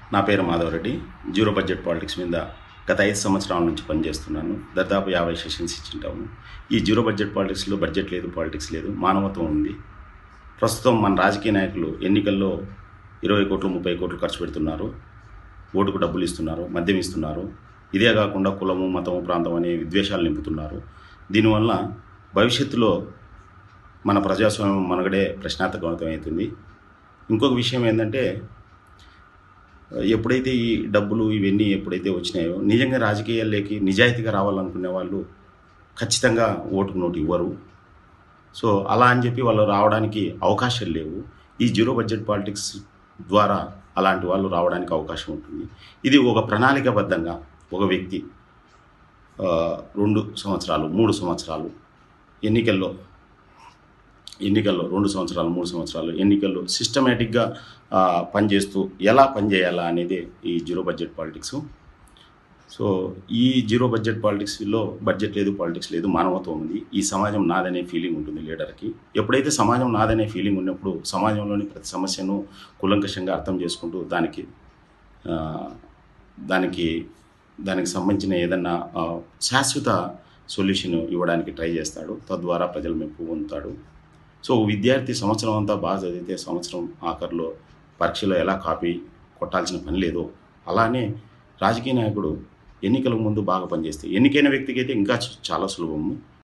నా పేరు Madhava Reddy zero budget politics మీద గత ఐదు సంవత్సరాల నుంచి పనిచేస్తున్నాను దాదాపు యాభై సెషన్స్ ఇచ్చింటాము ఈ జీరో బడ్జెట్ పాలిటిక్స్లో బడ్జెట్ లేదు పాలిటిక్స్ లేదు మానవత్వం ఉంది ప్రస్తుతం మన రాజకీయ నాయకులు ఎన్నికల్లో ఇరవై కోట్లు ముప్పై కోట్లు ఖర్చు పెడుతున్నారు ఓటుకు డబ్బులు ఇస్తున్నారు మద్యం ఇస్తున్నారు ఇదే కాకుండా కులము మతము ప్రాంతం అనే విద్వేషాలు నింపుతున్నారు దీనివల్ల భవిష్యత్తులో మన ప్రజాస్వామ్యం మనగడే ప్రశ్నార్థకం అవుతుంది ఇంకొక విషయం ఏంటంటే ఎప్పుడైతే ఈ డబ్బులు ఇవన్నీ ఎప్పుడైతే వచ్చినాయో నిజంగా రాజకీయాల్లోకి నిజాయితీగా రావాలనుకునే వాళ్ళు ఖచ్చితంగా ఓటుకు నోటు ఇవ్వరు సో అలా అని చెప్పి వాళ్ళు రావడానికి అవకాశాలు లేవు ఈ జీరో బడ్జెట్ పాలిటిక్స్ ద్వారా అలాంటి వాళ్ళు రావడానికి అవకాశం ఉంటుంది ఇది ఒక ప్రణాళికాబద్ధంగా ఒక వ్యక్తి ఆ, రెండు సంవత్సరాలు మూడు సంవత్సరాలు ఎన్నికల్లో ఎన్నికల్లో రెండు సంవత్సరాలు మూడు సంవత్సరాలు ఎన్నికల్లో సిస్టమేటిక్గా ఆ, పనిచేస్తూ ఎలా పనిచేయాలా అనేది ఈ జీరో బడ్జెట్ పాలిటిక్స్ సో ఈ జీరో బడ్జెట్ పాలిటిక్స్లో బడ్జెట్ లేదు పాలిటిక్స్ లేదు మానవత్వం ఉంది ఈ సమాజం నాదనే ఫీలింగ్ ఉంటుంది లీడర్కి ఎప్పుడైతే సమాజం నాదనే ఫీలింగ్ ఉన్నప్పుడు సమాజంలోని ప్రతి సమస్యను కూలంకషంగా అర్థం చేసుకుంటూ దానికి ఆ, దానికి దానికి సంబంధించిన ఏదన్నా ఆ, శాశ్వత సొల్యూషన్ ఇవ్వడానికి ట్రై చేస్తాడు తద్వారా ప్రజలు మెప్పు పొందుతాడు సో ఒక విద్యార్థి సంవత్సరం అంతా బాగా చదివితే సంవత్సరం ఆఖరిలో పరీక్షలో ఎలా కాపీ కొట్టాల్సిన పని లేదో అలానే రాజకీయ నాయకుడు ఎన్నికల ముందు బాగా పనిచేస్తే ఎన్నికైన వ్యక్తికి అయితే ఇంకా చాలా సులభము